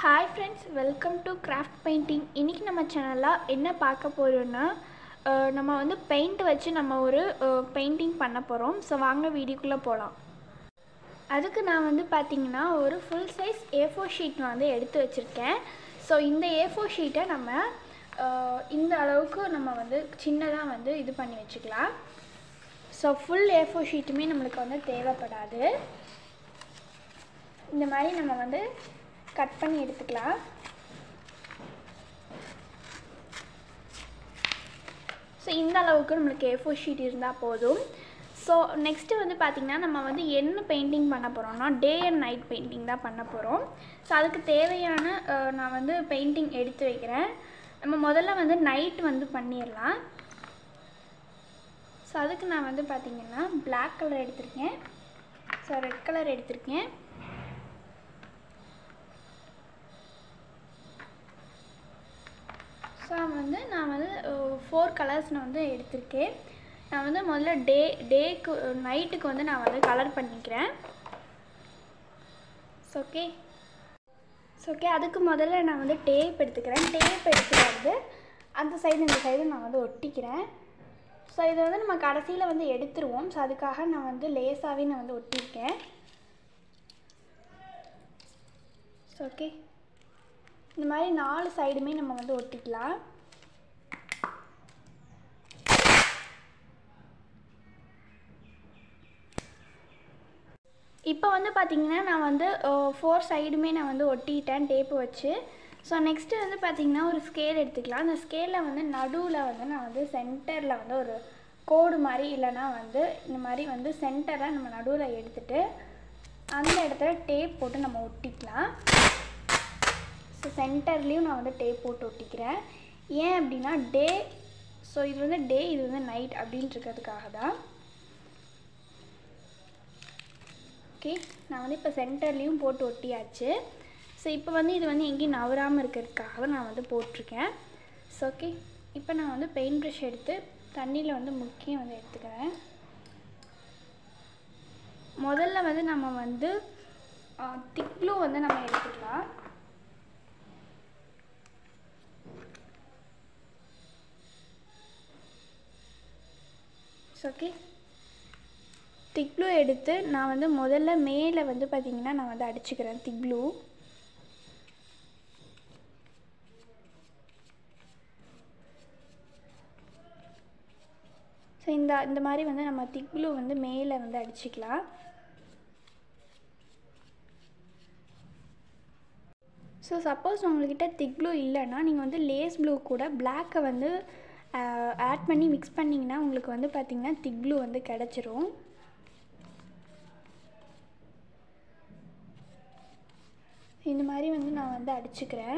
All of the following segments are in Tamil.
hi friends welcome to craft painting இன்றைக்கி நம்ம சேனலில் என்ன பார்க்க போகிறோன்னா அஹ், நம்ம வந்து பெயிண்ட் வச்சு நம்ம ஒரு பெயிண்டிங் பண்ண போகிறோம் ஸோ வாங்க வீடியோக்குள்ளே போகலாம் அதுக்கு நான் வந்து பார்த்தீங்கன்னா ஒரு full size A four sheet வந்து எடுத்து வச்சுருக்கேன் ஸோ இந்த ஏ ஃபோர் ஷீட்டை நம்ம அஹ், இந்த அளவுக்கு நம்ம வந்து சின்னதாக வந்து இது பண்ணி வச்சுக்கலாம் ஸோ ஃபுல் ஏ ஃபோர் ஷீட்டுமே நம்மளுக்கு வந்து தேவைப்படாது இந்த மாதிரி நம்ம வந்து கட் பண்ணி எடுத்துக்கலாம் ஸோ இந்த அளவுக்கு நம்மளுக்கு ஏ ஃபோர் ஷீட் இருந்தால் போதும் ஸோ நெக்ஸ்ட்டு வந்து பார்த்திங்கன்னா நம்ம வந்து என்ன பெயிண்டிங் பண்ண போகிறோம்னா டே அண்ட் நைட் பெயிண்டிங் தான் பண்ண போகிறோம் ஸோ அதுக்கு தேவையான அஹ், நான் வந்து பெயிண்டிங் எடுத்து வைக்கிறேன் நம்ம முதல்ல வந்து நைட் வந்து பண்ணிடலாம் ஸோ அதுக்கு நான் வந்து பார்த்திங்கன்னா Black கலர் எடுத்திருக்கேன் ஸோ ரெட் கலர் எடுத்திருக்கேன் ஸோ வந்து நான் வந்து ஃபோர் கலர்ஸ் நான் வந்து எடுத்திருக்கேன் நான் வந்து முதல்ல டே டேக்கு நைட்டுக்கு வந்து நான் வந்து கலர் பண்ணிக்கிறேன் ஸோ ஓகே ஸோ ஓகே அதுக்கு முதல்ல நான் வந்து டேப் எடுத்துக்கிறேன் டேப் எடுத்துகிட்டு வந்து அந்த சைடு இந்த சைடு நான் வந்து ஒட்டிக்கிறேன் ஸோ இதை வந்து நம்ம கடைசியில் வந்து எடுத்துருவோம் ஸோ அதுக்காக நான் வந்து லேஸாகவே நான் வந்து ஒட்டியிருக்கேன் ஸோ ஓகே இந்த மாதிரி நாலு சைடுமே நம்ம வந்து ஒட்டிக்கலாம் இப்போ வந்து பார்த்திங்கன்னா நான் வந்து ஃபோர் சைடுமே நான் வந்து ஒட்டிட்டேன் டேப்பு வச்சு ஸோ நெக்ஸ்ட்டு வந்து பார்த்திங்கன்னா ஒரு ஸ்கேல் எடுத்துக்கலாம் அந்த ஸ்கேலில் வந்து நடுவில் வந்து நான் வந்து சென்டரில் வந்து ஒரு கோடு மாதிரி இல்லைன்னா வந்து இந்த மாதிரி வந்து சென்டரை நம்ம நடுவில் எடுத்துட்டு அந்த இடத்துல டேப் போட்டு நம்ம ஒட்டிக்கலாம் ஸோ சென்டர்லேயும் நான் வந்து டேப் போட்டு ஒட்டிக்கிறேன் ஏன் அப்படின்னா டே ஸோ இது வந்து டே இது வந்து நைட் அப்படின்ட்டு இருக்கிறதுக்காக தான் ஓகே நான் வந்து இப்போ சென்டர்லேயும் போட்டு ஒட்டியாச்சு ஸோ இப்போ வந்து இது வந்து எங்கேயும் நவராமல் இருக்கிறதுக்காக தான் நான் வந்து போட்டிருக்கேன் ஸோ ஓகே இப்போ நான் வந்து பெயிண்ட் ப்ரஷ் எடுத்து தண்ணியில் வந்து முக்கி வந்து எடுத்துக்கிறேன் முதல்ல வந்து நம்ம வந்து திக் ப்ளூ வந்து நம்ம எடுத்துக்கலாம் ஓகே திக் ப்ளூ எடுத்து நான் வந்து முதல்ல மேலே வந்து பார்த்திங்கன்னா நான் வந்து அடிச்சுக்கிறேன் திக் ப்ளூ ஸோ இந்த இந்த மாதிரி வந்து நம்ம திக் ப்ளூ வந்து மேலே வந்து அடிச்சுக்கலாம் ஸோ சப்போஸ் உங்கள்கிட்ட திக் ப்ளூ இல்லைன்னா நீங்கள் வந்து லேஸ் ப்ளூ கூட பிளாக்கை வந்து ஆட் பண்ணி மிக்ஸ் பண்ணிங்கன்னா உங்களுக்கு வந்து பார்த்திங்கன்னா திக் ப்ளூ வந்து கிடச்சிரும் இந்த மாதிரி வந்து நான் வந்து அடிச்சுக்கிறேன்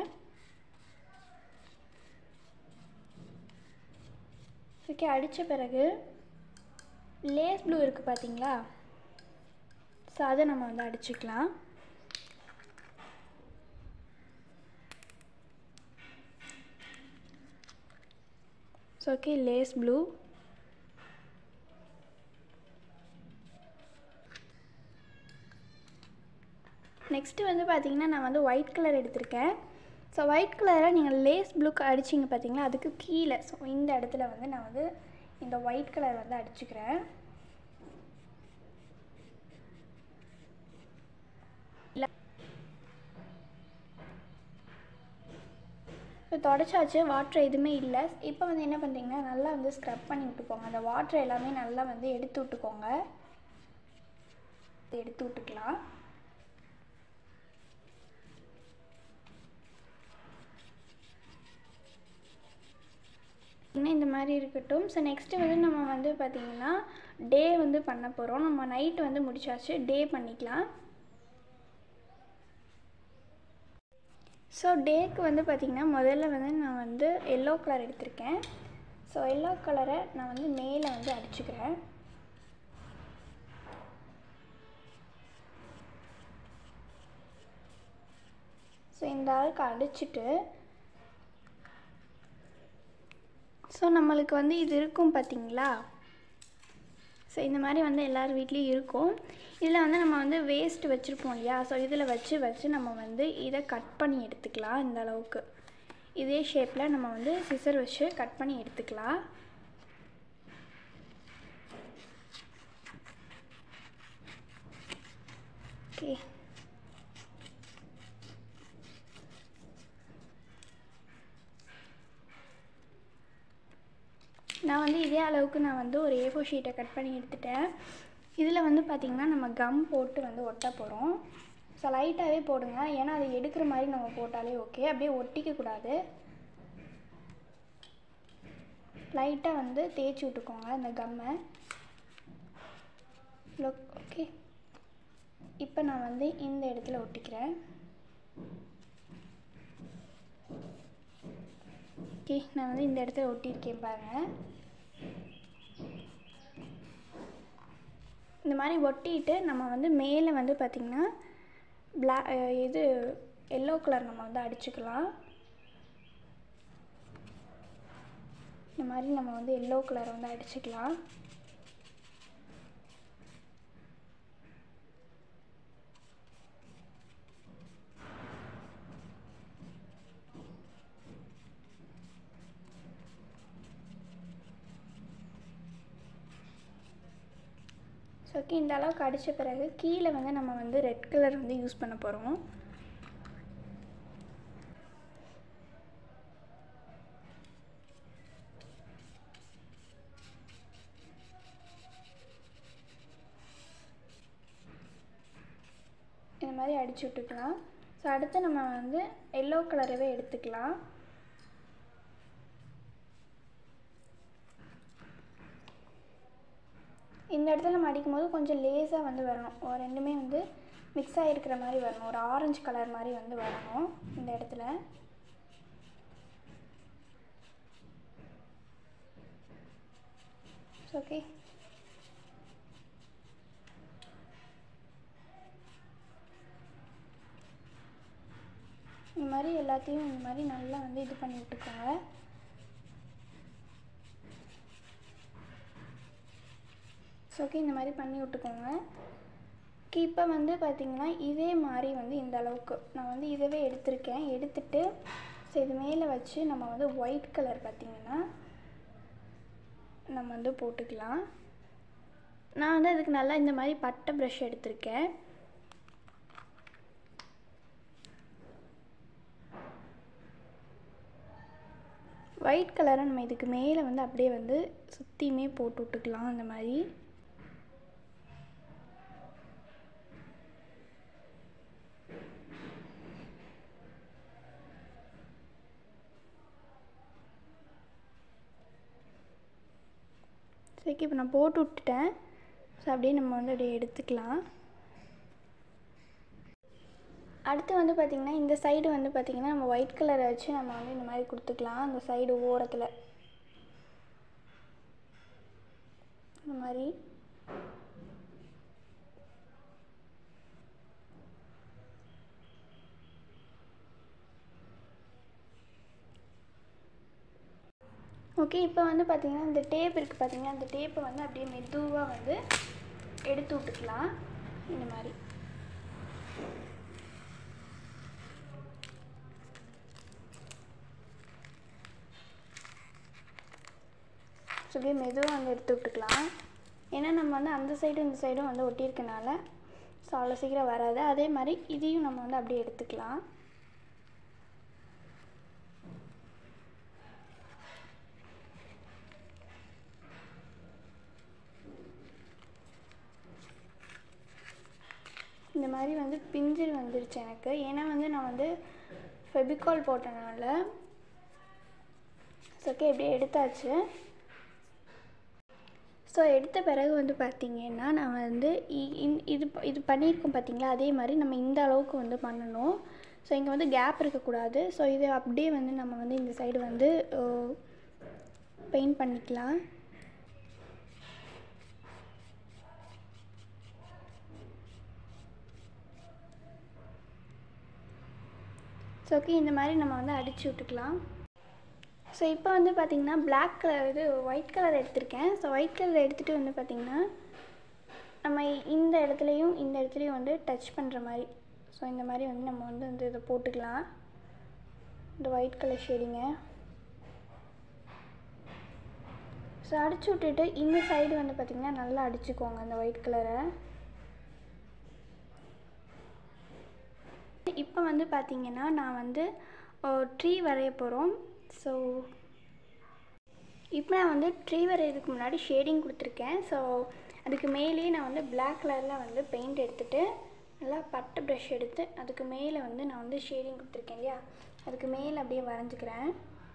ஓகே அடித்த பிறகு லேஸ் ப்ளூ இருக்குது பார்த்தீங்களா ஸோ அதை நம்ம வந்து அடிச்சுக்கலாம் ஸோ ஓகே லேஸ் ப்ளூ நெக்ஸ்ட்டு வந்து பார்த்தீங்கன்னா நான் வந்து ஒயிட் கலர் எடுத்திருக்கேன் ஸோ ஒயிட் கலரை நீங்கள் லேஸ் ப்ளூக்கு அடிச்சிங்க பார்த்தீங்களா அதுக்கு கீழே ஸோ இந்த இடத்துல வந்து நான் வந்து இந்த ஒயிட் கலர் வந்து அடிச்சுக்கிறேன் இப்போ தொடச்சாச்சு வாட்டர் எதுவுமே இல்லை இப்போ வந்து என்ன பண்ணுறீங்கன்னா நல்லா வந்து ஸ்க்ரப் பண்ணி விட்டுக்கோங்க அந்த வாட்டர் எல்லாமே நல்லா வந்து எடுத்து விட்டுக்கோங்க எடுத்து விட்டுக்கலாம் இன்னும் இந்த மாதிரி இருக்கட்டும் ஸோ நெக்ஸ்ட்டு வந்து நம்ம வந்து பார்த்திங்கன்னா டே வந்து பண்ண போகிறோம் நம்ம நைட் வந்து முடிச்சாச்சு டே பண்ணிக்கலாம் ஸோ டேக்கு வந்து பார்த்திங்கன்னா முதல்ல வந்து நான் வந்து எல்லோ கலர் எடுத்திருக்கேன் ஸோ எல்லோ கலரை நான் வந்து மேலே வந்து அடிச்சுக்கிறேன் ஸோ இந்த அளவுக்கு அடிச்சுட்டு ஸோ நம்மளுக்கு வந்து இது இருக்கும் பார்த்தீங்களா ஸோ இந்த மாதிரி வந்து எல்லார் வீட்லேயும் இருக்கும் இதில் வந்து நம்ம வந்து வேஸ்ட் வச்சுருப்போம் இல்லையா ஸோ இதில் வச்சு வச்சு நம்ம வந்து இதை கட் பண்ணி எடுத்துக்கலாம் இந்த அளவுக்கு இதே ஷேப்பில் நம்ம வந்து சிசர் வச்சு கட் பண்ணி எடுத்துக்கலாம் ஓகே நான் வந்து இதே அளவுக்கு நான் வந்து ஒரு ஏ ஃபோர் ஷீட்டை கட் பண்ணி எடுத்துட்டேன் இதில் வந்து பார்த்திங்கன்னா நம்ம கம் போட்டு வந்து ஒட்ட போகிறோம் ஸோ லைட்டாகவே போடுங்க ஏன்னா அதை எடுக்கிற மாதிரி நம்ம போட்டாலே ஓகே அப்படியே ஒட்டிக்கக்கூடாது லைட்டாக வந்து தேய்ச்சி விட்டுக்கோங்க இந்த கம்மை ஓகே இப்போ நான் வந்து இந்த இடத்துல ஒட்டிக்கிறேன் ஓகே நான் வந்து இந்த இடத்துல ஒட்டியிருக்கேன் பாருங்கள் இந்த மாதிரி ஒட்டிட்டு நம்ம வந்து மேலே வந்து பார்த்திங்கன்னா பிளா இது எல்லோ கலர் நம்ம வந்து அடிச்சுக்கலாம் இந்த மாதிரி நம்ம வந்து எல்லோ கலர் வந்து அடிச்சுக்கலாம் ஸோ ஓகே இந்த அளவுக்கு அடித்த பிறகு கீழே வந்து நம்ம வந்து ரெட் கலர் வந்து யூஸ் பண்ண போகிறோம் இந்த மாதிரி அடிச்சு விட்டுக்கலாம் ஸோ அடுத்து நம்ம வந்து எல்லோ கலரவே எடுத்துக்கலாம் இந்த இடத்துல நம்ம அடிக்கும்போது கொஞ்சம் லேஸாக வந்து வரணும் ஒரு ரெண்டுமே வந்து மிக்ஸ் ஆகிருக்கிற மாதிரி வரணும் ஒரு ஆரஞ்சு கலர் மாதிரி வந்து வரணும் இந்த இடத்துல ஓகே இந்த மாதிரி எல்லாத்தையும் இந்த மாதிரி நல்லா வந்து இது பண்ணி விட்டுக்கோங்க ஸோ ஓகே இந்த மாதிரி பண்ணி விட்டுக்கோங்க ஓகே இப்போ வந்து பார்த்திங்கன்னா இதே மாதிரி வந்து இந்த அளவுக்கு நான் வந்து இதவே எடுத்திருக்கேன் எடுத்துட்டு ஸோ இது மேலே வச்சு நம்ம வந்து ஒயிட் கலர் பார்த்திங்கன்னா நம்ம வந்து போட்டுக்கலாம் நான் வந்து அதுக்கு நல்லா இந்த மாதிரி பட்டை ப்ரஷ் எடுத்திருக்கேன் ஒயிட் கலரை நம்ம இதுக்கு மேலே வந்து அப்படியே வந்து சுற்றியுமே போட்டு விட்டுக்கலாம் அந்த மாதிரி சரி இப்போ நான் போட்டு விட்டுட்டேன் ஸோ அப்படியே நம்ம வந்து அப்படியே எடுத்துக்கலாம் அடுத்து வந்து பார்த்திங்கன்னா இந்த சைடு வந்து பார்த்திங்கன்னா நம்ம ஒயிட் கலரை வச்சு நம்ம வந்து இந்த மாதிரி கொடுத்துக்கலாம் அந்த சைடு ஓரத்தில் இந்த மாதிரி ஓகே இப்போ வந்து பார்த்திங்கன்னா இந்த டேப் இருக்குது பார்த்திங்கன்னா அந்த டேப்பை வந்து அப்படியே மெதுவாக வந்து எடுத்து விட்டுக்கலாம் இந்த மாதிரி ஸோ அப்படியே மெதுவாக வந்து எடுத்து விட்டுக்கலாம் ஏன்னா நம்ம வந்து அந்த சைடும் இந்த சைடும் வந்து ஒட்டியிருக்கனால ஸோ அவ்வளோ சீக்கிரம் வராது அதே மாதிரி இதையும் நம்ம வந்து அப்படியே எடுத்துக்கலாம் இந்த மாதிரி வந்து பிஞ்சில் வந்துருச்சு எனக்கு ஏன்னா வந்து நான் வந்து ஃபெபிகால் போட்டனால ஸோ ஓகே இப்படி எடுத்தாச்சு ஸோ எடுத்த பிறகு வந்து பார்த்திங்கன்னா நான் வந்து இ- இந்- இது ப- இது பண்ணியிருக்கோம் பார்த்தீங்களா அதே மாதிரி நம்ம இந்த அளவுக்கு வந்து பண்ணணும் ஸோ இங்கே வந்து கேப் இருக்கக்கூடாது ஸோ இதை அப்படியே வந்து நம்ம வந்து இந்த சைடு வந்து பெயிண்ட் பண்ணிக்கலாம் ஸோ ஓகே இந்த மாதிரி நம்ம வந்து அடித்து விட்டுக்கலாம் ஸோ இப்போ வந்து பார்த்திங்கன்னா Black கலர் இது ஒயிட் கலர் எடுத்திருக்கேன் ஸோ ஒயிட் கலர் எடுத்துகிட்டு வந்து பார்த்திங்கன்னா நம்ம இந்த இடத்துலையும் இந்த இடத்துலையும் வந்து டச் பண்ணுற மாதிரி ஸோ இந்த மாதிரி வந்து நம்ம வந்து வந்து இதை போட்டுக்கலாம் இந்த ஒயிட் கலர் ஷேடிங்க ஸோ அடிச்சு விட்டுட்டு இந்த சைடு வந்து பார்த்திங்கன்னா நல்லா அடிச்சுக்கோங்க அந்த ஒயிட் கலரை இப்போ வந்து பார்த்திங்கன்னா நான் வந்து ட்ரீ வரைய போகிறோம் ஸோ இப்போ நான் வந்து ட்ரீ வரைகிறதுக்கு முன்னாடி ஷேடிங் கொடுத்துருக்கேன் ஸோ அதுக்கு மேலேயே நான் வந்து பிளாக் கலரில் வந்து பெயிண்ட் எடுத்துகிட்டு நல்லா பட்டை ப்ரஷ் எடுத்து அதுக்கு மேலே வந்து நான் வந்து ஷேடிங் கொடுத்துருக்கேன் இல்லையா அதுக்கு மேலே அப்படியே வரைஞ்சிக்கிறேன்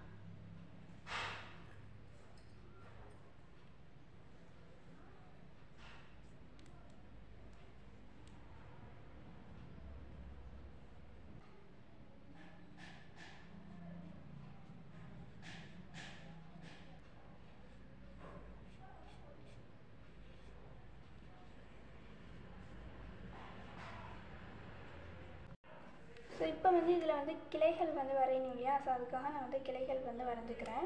ஸோ இப்போ வந்து இதில் வந்து கிளைகள் வந்து வரையணும் இல்லையா ஸோ அதுக்காக நான் வந்து கிளைகள் வந்து வரைஞ்சிக்கிறேன்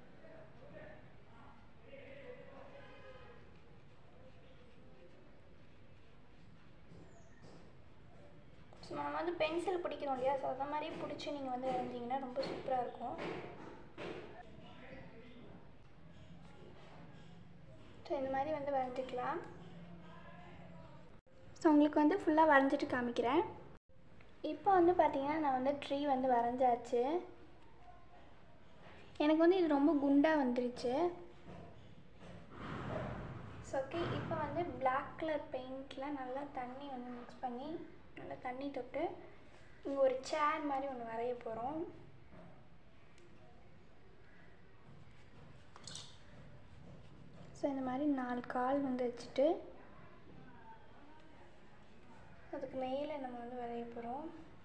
ஸோ நம்ம வந்து பென்சில் பிடிக்கிறோம் இல்லையா ஸோ அந்த மாதிரி பிடிச்சி நீங்கள் வந்து வரைஞ்சிங்கன்னா ரொம்ப சூப்பராக இருக்கும் ஸோ இந்த மாதிரி வந்து வரைஞ்சிக்கலாம் ஸோ உங்களுக்கு வந்து ஃபுல்லாக வரைஞ்சிட்டு காமிக்கிறேன் இப்போ வந்து பார்த்தீங்கன்னா நான் வந்து ட்ரீ வந்து வரைஞ்சாச்சு எனக்கு வந்து இது ரொம்ப குண்டாக வந்துருச்சு ஸோ ஓகே இப்போ வந்து பிளாக் கலர் பெயிண்டில் நல்லா தண்ணி வந்து மிக்ஸ் பண்ணி நல்லா தண்ணி தொட்டு இங்கே ஒரு சேர் மாதிரி ஒன்று வரைய போகிறோம் ஸோ இந்த மாதிரி நாலு கால் வந்து வச்சுட்டு அதுக்கு மேலே நம்ம வந்து வரைய போகிறோம்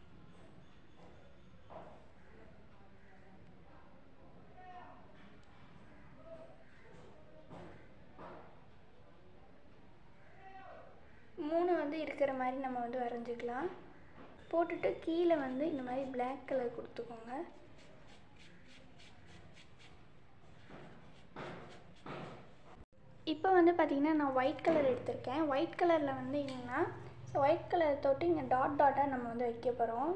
மூணு வந்து இருக்கிற மாதிரி நம்ம வந்து வரைஞ்சிக்கலாம் போட்டுட்டு கீழே வந்து இந்த மாதிரி பிளாக் கலர் கொடுத்துக்கோங்க இப்போ வந்து பார்த்திங்கன்னா நான் ஒயிட் கலர் எடுத்திருக்கேன் ஒயிட் கலரில் வந்து என்னென்னா ஸோ ஒயிட் கலர் தொட்டு இங்கே டாட் டாட்டாக நம்ம வந்து வைக்க போகிறோம்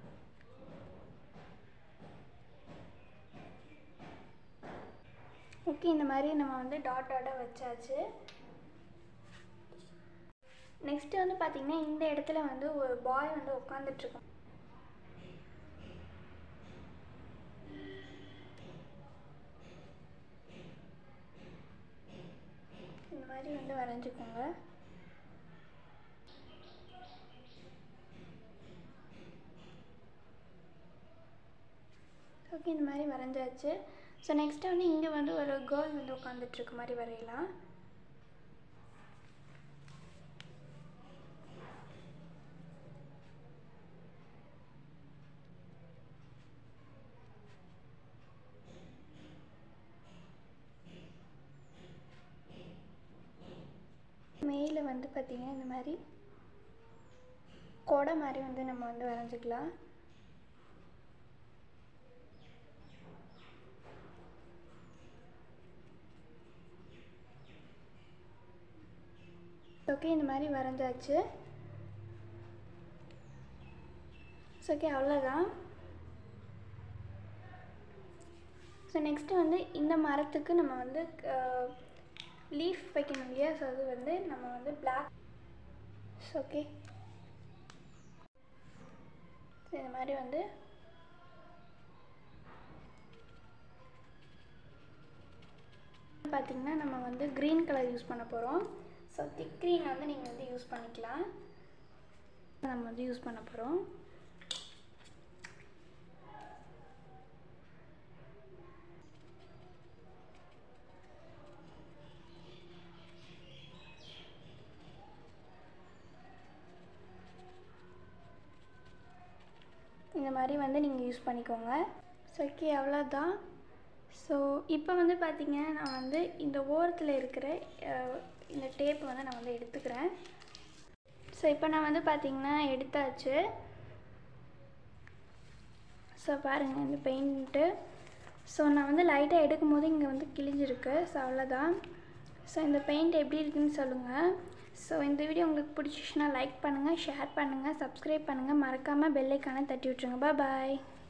ஓகே இந்த மாதிரி நம்ம வந்து டாட் டாட்டாக வச்சாச்சு நெக்ஸ்ட்டு வந்து பார்த்திங்கன்னா இந்த இடத்துல வந்து ஒரு பாய் வந்து உட்காந்துட்ருக்கோம் இந்த மாதிரி வந்து வரைஞ்சிக்கோங்க ஓகே இந்த மாதிரி வரைஞ்சாச்சு ஸோ நெக்ஸ்ட்டு வந்து இங்கே வந்து ஒரு கேர்ள் வந்து உட்காந்துட்ருக்க மாதிரி வரையலாம் மேலே வந்து பார்த்திங்கன்னா இந்த மாதிரி கொடை மாதிரி வந்து நம்ம வந்து வரைஞ்சிக்கலாம் ஓகே இந்த மாதிரி வரைஞ்சாச்சு ஸோ ஓகே அவ்வளோதான் ஸோ நெக்ஸ்ட்டு வந்து இந்த மரத்துக்கு நம்ம வந்து லீஃப் வைக்கணும் இல்லையா ஸோ அது வந்து நம்ம வந்து பிளாக் ஸோ ஓகே ஸோ இந்த மாதிரி வந்து பார்த்திங்கன்னா நம்ம வந்து க்ரீன் கலர் யூஸ் பண்ண போகிறோம் ஸோ திக் க்ரீன் வந்து நீங்கள் வந்து யூஸ் பண்ணிக்கலாம் நம்ம வந்து யூஸ் பண்ண போகிறோம் இந்த மாதிரி வந்து நீங்கள் யூஸ் பண்ணிக்கோங்க ஸோ ஓகே அவ்வளோதான் ஸோ இப்போ வந்து பார்த்திங்கன்னா நான் வந்து இந்த ஓரத்தில் இருக்கிற அஹ், இந்த டேப் வந்து நான் வந்து எடுத்துக்கிறேன் ஸோ இப்போ நான் வந்து பார்த்திங்கன்னா எடுத்தாச்சு ஸோ பாருங்கள் இந்த பெயிண்ட்டு ஸோ நான் வந்து லைட்டாக எடுக்கும் போது இங்கே வந்து கிழிஞ்சிருக்கு ஸோ அவ்வளோதான் ஸோ இந்த பெயிண்ட் எப்படி இருக்குன்னு சொல்லுங்கள் ஸோ இந்த வீடியோ உங்களுக்கு பிடிச்சிச்சுன்னா லைக் பண்ணுங்கள் ஷேர் பண்ணுங்கள் சப்ஸ்கிரைப் பண்ணுங்கள் மறக்காமல் பெல்லைக்கான தட்டி விட்ருங்க பாய்